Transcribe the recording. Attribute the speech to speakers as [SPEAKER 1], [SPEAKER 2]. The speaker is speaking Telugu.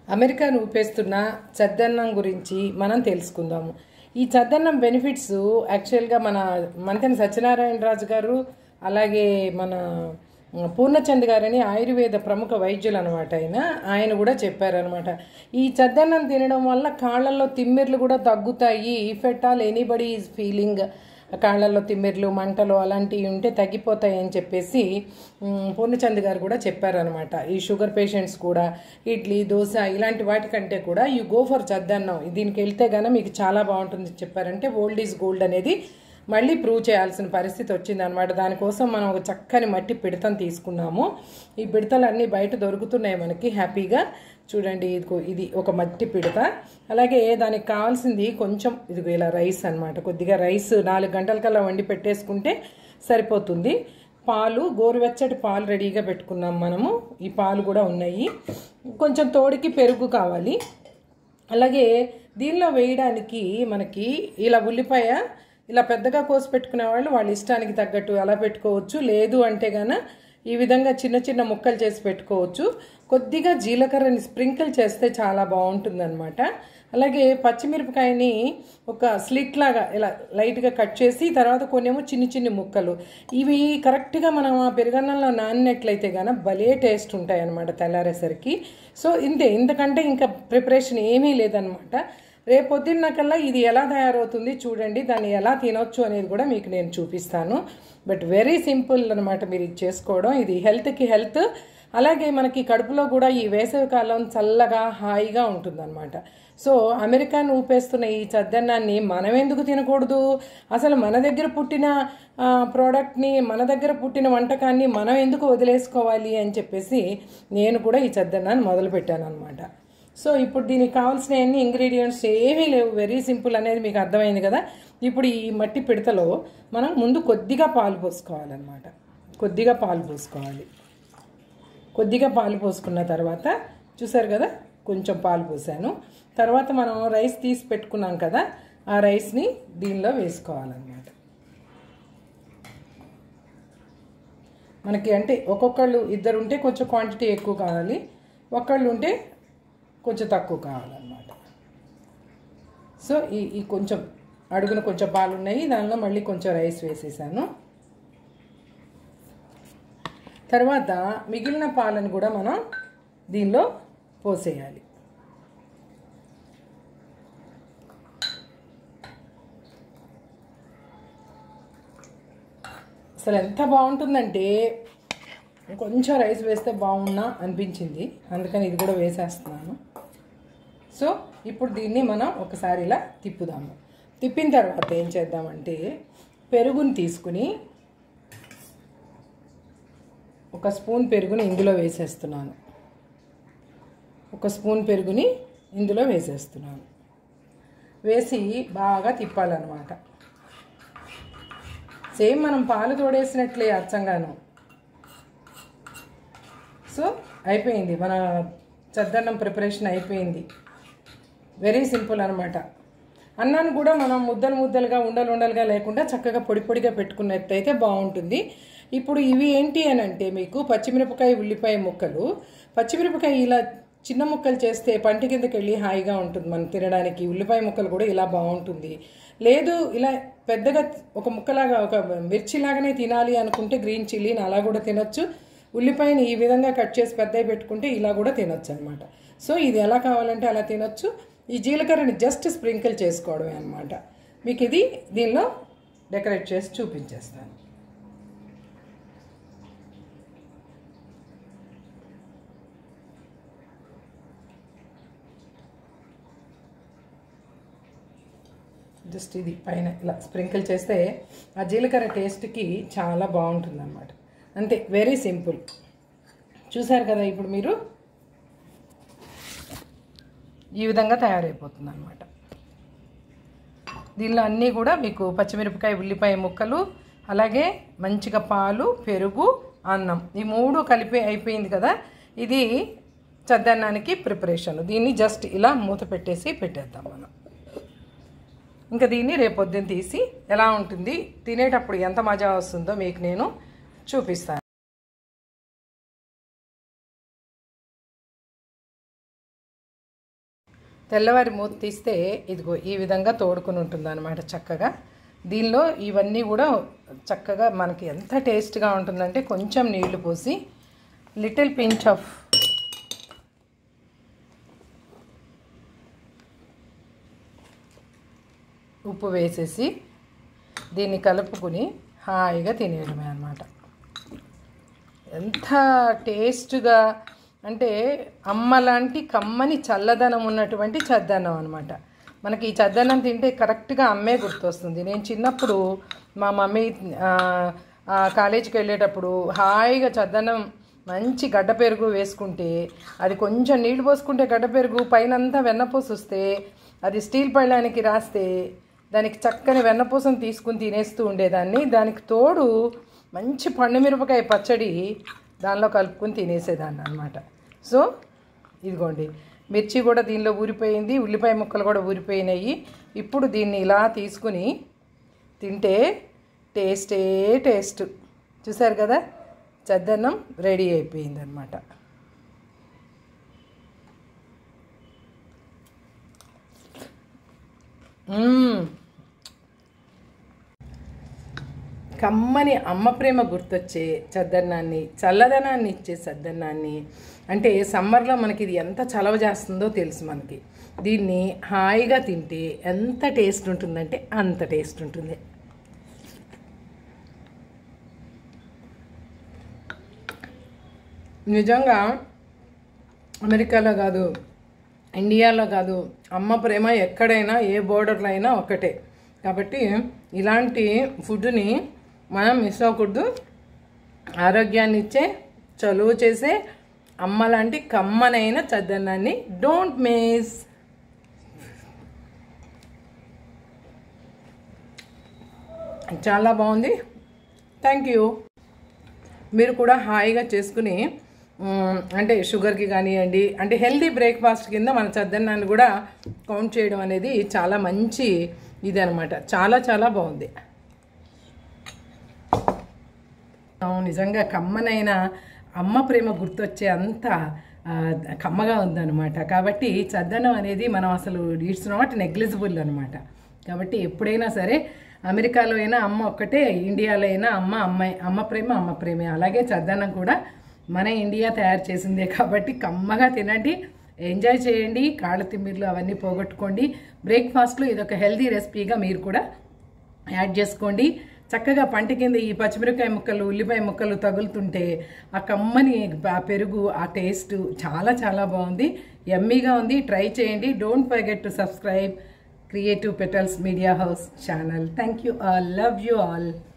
[SPEAKER 1] అమెరికాను ఊపేస్తున్న చద్దన్నం గురించి మనం తెలుసుకుందాము ఈ చద్దన్నం బెనిఫిట్స్ యాక్చువల్గా మన మంతెన సత్యనారాయణ రాజు గారు అలాగే మన పూర్ణచంద్ గారని ఆయుర్వేద ప్రముఖ వైద్యులు అనమాట ఆయన ఆయన కూడా చెప్పారనమాట ఈ చద్దన్నం తినడం వల్ల కాళ్ళల్లో తిమ్మిర్లు కూడా తగ్గుతాయి if at all anybody is feeling కాళ్ళల్లో తిమ్మిర్లు మంటలు అలాంటివి ఉంటే తగ్గిపోతాయి అని చెప్పేసి మ్, పూర్ణచంద్ గారు కూడా చెప్పారనమాట ఈ షుగర్ పేషెంట్స్ కూడా ఇడ్లీ దోశ ఇలాంటి వాటికంటే కూడా యూ గో ఫర్ చద్దన్నం దీనికి వెళ్తే గానీ మీకు చాలా బాగుంటుంది చెప్పారంటే ఓల్డ్ ఈజ్ గోల్డ్ అనేది మళ్ళీ ప్రూవ్ చేయాల్సిన పరిస్థితి వచ్చింది అనమాట దానికోసం మనం ఒక చక్కని మట్టి పిడతను తీసుకున్నాము ఈ పిడతలు అన్నీ బయట దొరుకుతున్నాయి మనకి హ్యాపీగా చూడండి ఇదిగో ఇది ఒక మట్టి పిడత అలాగే దానికి కావాల్సింది కొంచెం ఇదిగో ఇలా రైస్ అన్నమాట కొద్దిగా రైస్ నాలుగు గంటలకల్లా వండి పెట్టేసుకుంటే సరిపోతుంది పాలు గోరువెచ్చటి పాలు రెడీగా పెట్టుకున్నాం మనము ఈ పాలు కూడా ఉన్నాయి కొంచెం తోడికి పెరుగు కావాలి అలాగే దీనిలో వేయడానికి మనకి ఇలా ఉల్లిపాయ ఇలా పెద్దగా కోసి పెట్టుకునే వాళ్ళు వాళ్ళ ఇష్టానికి తగ్గట్టు అలా పెట్టుకోవచ్చు లేదు అంటే గాన ఈ విధంగా చిన్న చిన్న ముక్కలు చేసి పెట్టుకోవచ్చు కొద్దిగా జీలకర్రని స్ప్రింకిల్ చేస్తే చాలా బాగుంటుందన్నమాట అలాగే పచ్చిమిరపకాయని ఒక స్లిట్ లాగా ఇలా లైట్గా కట్ చేసి తర్వాత కొన్నేమో చిన్ని చిన్ని ముక్కలు ఇవి కరెక్ట్గా మనం ఆ పెరుగన్నంలో నానినట్లయితే గాన భలే టేస్ట్ ఉంటాయి అనమాట తెల్లారేసరికి సో ఇంతే ఇంతకంటే ఇంకా ప్రిపరేషన్ ఏమీ లేదనమాట రేపొద్దున్న కల్లా ఇది ఎలా తయారవుతుంది చూడండి దాన్ని ఎలా తినొచ్చు అనేది కూడా మీకు నేను చూపిస్తాను బట్ వెరీ సింపుల్ అనమాట మీరు ఇది చేసుకోవడం ఇది హెల్త్కి హెల్త్ అలాగే మనకి కడుపులో కూడా ఈ వేసవి కాలం చల్లగా హాయిగా ఉంటుందన్నమాట సో అమెరికాన్ ఊపేస్తున్న ఈ చద్దన్నాన్ని మనం ఎందుకు తినకూడదు అసలు మన దగ్గర పుట్టిన ఆ, ప్రోడక్ట్ని మన దగ్గర పుట్టిన వంటకాన్ని మనం ఎందుకు వదిలేసుకోవాలి అని చెప్పేసి నేను కూడా ఈ చద్దన్నాన్ని మొదలుపెట్టాను అనమాట సో ఇప్పుడు దీనికి కావాల్సిన అన్ని ఇంగ్రీడియంట్స్ ఏమీ లేవు వెరీ సింపుల్ అనేది మీకు అర్థమైంది కదా ఇప్పుడు ఈ మట్టి పిడతలో మనం ముందు కొద్దిగా పాలు పోసుకోవాలన్నమాట కొద్దిగా పాలు పోసుకోవాలి కొద్దిగా పాలు పోసుకున్న తర్వాత చూసారు కదా కొంచెం పాలు పోసాను తర్వాత మనం రైస్ తీసి పెట్టుకున్నాం కదా ఆ రైస్ని దీనిలో వేసుకోవాలన్నమాట మనకి అంటే ఒక్కొక్కళ్ళు ఇద్దరు ఉంటే కొంచెం క్వాంటిటీ ఎక్కువ కావాలి ఒకళ్ళు ఉంటే కొంచెం తక్కువ కావాలన్నమాట సో ఈ ఈ కొంచెం అడుగున కొంచెం పాలు ఉన్నాయి దానిలో మళ్ళీ కొంచెం రైస్ వేసేసాను తర్వాత మిగిలిన పాలను కూడా మనం దీనిలో పోసేయాలి అసలు ఎంత బాగుంటుందంటే కొంచెం రైస్ వేస్తే బాగున్నా అనిపించింది అందుకని ఇది కూడా వేసేస్తున్నాను సో ఇప్పుడు దీన్ని మనం ఒకసారి ఇలా తిప్పుదాము తిప్పిన తర్వాత ఏం చేద్దామంటే పెరుగుని తీసుకుని ఒక స్పూన్ పెరుగుని ఇందులో వేసేస్తున్నాను ఒక స్పూన్ పెరుగుని ఇందులో వేసేస్తున్నాను వేసి బాగా తిప్పాలన్నమాట సేమ్ మనం పాలు తోడేసినట్లే అచ్చంగాను సో అయిపోయింది మన చద్దన్నం ప్రిపరేషన్ అయిపోయింది వెరీ సింపుల్ అనమాట అన్నాన్ని కూడా మనం ముద్దలు ముద్దలుగా ఉండలు ఉండలుగా లేకుండా చక్కగా పొడి పొడిగా పెట్టుకున్నట్టయితే బాగుంటుంది ఇప్పుడు ఇవి ఏంటి అని అంటే మీకు పచ్చిమిరపకాయ ఉల్లిపాయ ముక్కలు పచ్చిమిరపకాయ ఇలా చిన్న ముక్కలు చేస్తే పంటి కిందకి వెళ్ళి హాయిగా ఉంటుంది మనం తినడానికి ఉల్లిపాయ ముక్కలు కూడా ఇలా బాగుంటుంది లేదు ఇలా పెద్దగా ఒక ముక్కలాగా ఒక మిర్చిలాగానే తినాలి అనుకుంటే గ్రీన్ చిల్లీని అలా కూడా తినొచ్చు ఉల్లిపాయని ఈ విధంగా కట్ చేసి పెద్దవి పెట్టుకుంటే ఇలా కూడా తినొచ్చు అనమాట సో ఇది ఎలా కావాలంటే అలా తినొచ్చు ఈ జీలకర్రని జస్ట్ స్ప్రింకిల్ చేసుకోవడమే అనమాట మీకు ఇది దీనిలో డెకరేట్ చేసి చూపించేస్తాను జస్ట్ ఇది పైన ఇలా స్ప్రింకిల్ చేస్తే ఆ జీలకర్ర టేస్ట్కి చాలా బాగుంటుంది అనమాట అంతే వెరీ సింపుల్ చూసారు కదా ఇప్పుడు మీరు ఈ విధంగా తయారైపోతుంది అనమాట దీనిలో అన్నీ కూడా మీకు పచ్చిమిరపకాయ ఉల్లిపాయ ముక్కలు అలాగే మంచిగా పాలు పెరుగు అన్నం ఈ మూడు కలిపి అయిపోయింది కదా ఇది చద్దన్నానికి ప్రిపరేషన్ దీన్ని జస్ట్ ఇలా మూత పెట్టేసి పెట్టేద్దాం మనం ఇంకా దీన్ని రేపొద్దున తీసి ఎలా ఉంటుంది తినేటప్పుడు ఎంత మజా వస్తుందో మీకు నేను చూపిస్తాను తెల్లవారి మూత తీస్తే ఇదిగో ఈ విధంగా తోడుకుని ఉంటుంది అనమాట చక్కగా దీనిలో ఇవన్నీ కూడా చక్కగా మనకి ఎంత టేస్ట్గా ఉంటుందంటే కొంచెం నీళ్లు పోసి లిటిల్ పించ్ ఆఫ్ ఉప్పు వేసేసి దీన్ని కలుపుకుని హాయిగా తినేయడమే అనమాట ఎంత టేస్ట్గా అంటే అమ్మ లాంటి కమ్మని చల్లదనం ఉన్నటువంటి చద్దన్నం అనమాట మనకి ఈ చద్దన్నం తింటే కరెక్ట్గా అమ్మే గుర్తొస్తుంది నేను చిన్నప్పుడు మా మమ్మీ ఆ, ఆ, కాలేజీకి వెళ్ళేటప్పుడు హాయిగా చద్దన్నం మంచి గడ్డ పెరుగు వేసుకుంటే అది కొంచెం నీళ్లు పోసుకుంటే గడ్డ పెరుగు పైన అంతా వెన్నపూస వస్తే అది స్టీల్ పళ్ళానికి రాస్తే దానికి చక్కని వెన్నపూసను తీసుకుని తినేస్తూ ఉండేదాన్ని దానికి తోడు మంచి పండు మిరపకాయ పచ్చడి దానిలో కలుపుకొని తినేసేదాన్ని అనమాట సో ఇదిగోండి మిర్చి కూడా దీనిలో ఊరిపోయింది ఉల్లిపాయ ముక్కలు కూడా ఊరిపోయినాయి ఇప్పుడు దీన్ని ఇలా తీసుకుని తింటే టేస్టే టేస్ట్ చూసారు కదా చద్దన్నం రెడీ అయిపోయింది అనమాట కమ్మని అమ్మ ప్రేమ గుర్తొచ్చే చద్దన్నాన్ని చల్లదనాన్ని ఇచ్చే చద్దన్నాన్ని అంటే సమ్మర్లో మనకి ఇది ఎంత చలవ చేస్తుందో తెలుసు మనకి దీన్ని హాయిగా తింటే ఎంత టేస్ట్ ఉంటుందంటే అంత టేస్ట్ ఉంటుంది నిజంగా అమెరికాలో కాదు ఇండియాలో కాదు అమ్మ ప్రేమ ఎక్కడైనా ఏ బోర్డర్లో అయినా ఒకటే కాబట్టి ఇలాంటి ఫుడ్ని మనం మిస్ అవ్వకూడదు ఆరోగ్యాన్ని ఇచ్చే చలువ చేసే అమ్మ లాంటి కమ్మనైన చద్దన్నాన్ని డోంట్ మిస్ చాలా బాగుంది థ్యాంక్ యూ మీరు కూడా హాయిగా చేసుకుని మ్, అంటే షుగర్కి కానివ్వండి అంటే హెల్దీ బ్రేక్ఫాస్ట్ కింద మన చద్దన్నాన్ని కూడా కౌంట్ చేయడం అనేది చాలా మంచి ఇది అనమాట చాలా చాలా బాగుంది అవును, నిజంగా కమ్మనైన అమ్మ ప్రేమ గుర్తొచ్చే అంత ఆ, కమ్మగా ఉందన్నమాట కాబట్టి చద్దన్నం అనేది మనం అసలు ఇట్స్ నాట్ నెగ్లిజిబుల్ అనమాట కాబట్టి ఎప్పుడైనా సరే అమెరికాలో అయినా అమ్మ ఒక్కటే ఇండియాలో అయినా అమ్మ అమ్మాయి అమ్మ ప్రేమ అమ్మ ప్రేమే అలాగే చద్దన్నం కూడా మన ఇండియా తయారు చేసిందే కాబట్టి కమ్మగా తినండి ఎంజాయ్ చేయండి కాళ్ళ తిమ్మిర్లు అవన్నీ పోగొట్టుకోండి బ్రేక్ఫాస్ట్లో ఇదొక హెల్దీ రెసిపీగా మీరు కూడా యాడ్ చేసుకోండి చక్కగా పంట కింద ఈ పచ్చిమిరపకాయ ముక్కలు ఉల్లిపాయ ముక్కలు తగులుతుంటే ఆ కమ్మని ఆ పెరుగు ఆ టేస్ట్ చాలా చాలా బాగుంది ఎమ్మీగా ఉంది ట్రై చేయండి don't forget to subscribe creative petals media house channel thank you all love you all